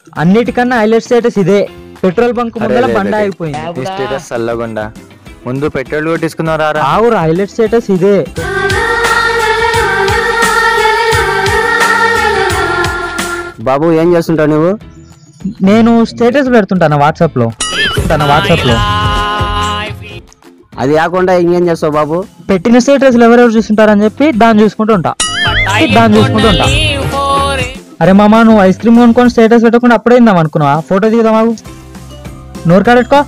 అన్నిటికన్నా highlight status ఇదే petrol bunk ముందర అరే, బండ అరే, అయిపోయింది నీ స్టేటస్ చల్లగుండా ముందు పెట్రోల్ కొట్టించుకున్నారా రా ఆవురు హైలైట్ స్టేటస్ ఇదే బాబు ఏం చేస్తుంటావు నువ్వు నేను స్టేటస్ పెడుతుంటాను వాట్సాప్ లో తన వాట్సాప్ లో అది కాకుండా ఇంకేం చేస్తావు బాబు పెట్టిన స్టేటస్ ఎవరెవరు చూస్తుంటారని చెప్పి దాన్ని చూసుకుంటూ ఉంటా దాన్ని చూసుకుంటూ ఉంటా అరే మామ నువ్వు ఐస్ క్రీమ్ కొనుక్కొని స్టేటస్ పెట్టకుండా అప్పుడే ఇందాం అనుకున్నావా ఫోటో దిగుదాం మాకు నోరు కాడెట్టుకో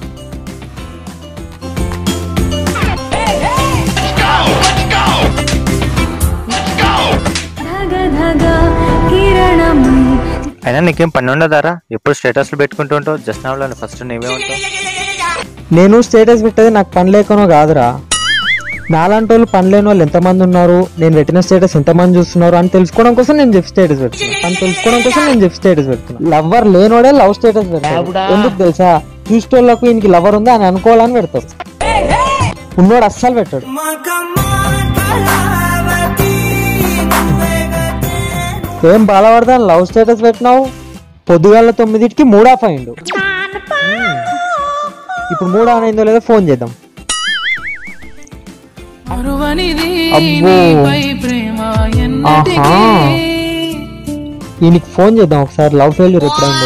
ధగ ధగ కిరణమై అయినా నీకేం పని ఉండదారా ఎప్పుడు స్టేటస్లు పెట్టుకుంటూ ఉంటావు జస్ట్ నవ్వులో ఫస్ట్ నీవే ఉంటావు నేను స్టేటస్ పెట్టేది నాకు పని లేకనో కాదురా నాలాంటి వాళ్ళు పని లేని వాళ్ళు ఎంతమంది ఉన్నారు నేను పెట్టిన స్టేటస్ ఎంతమంది చూస్తున్నారు అని తెలుసుకోవడం కోసం నేను చెప్పి స్టేటస్ పెడుతున్నా అని తెలుసుకోవడం కోసం నేను చెప్పి స్టేటస్ పెడుతున్నా లవ్వర్ లేనోడే లవ్ స్టేటస్ పెడతాడు ఎందుకు తెలుసా చూసేటోళ్ళకు ఈయనకి లవర్ ఉందా అని అనుకోవాలని పెడతారు ఉన్నోడు అస్సలు పెట్టాడు ఏం బాధపడదా లవ్ స్టేటస్ పెట్టినావు పొద్దుగాల తొమ్మిదిటికి మూడ్ ఆఫ్ అయిండు ఇప్పుడు మూడ్ ఆన్ అయిందో లేదో ఫోన్ చేద్దాం అబ్బో ఆహా ఈయనకి ఫోన్ చేద్దాం ఒకసారి లవ్ ఫెయిల్యూర్ ఎప్పుడైందో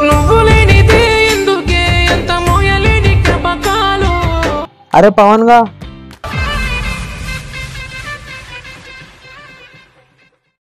అరే పవన్ గా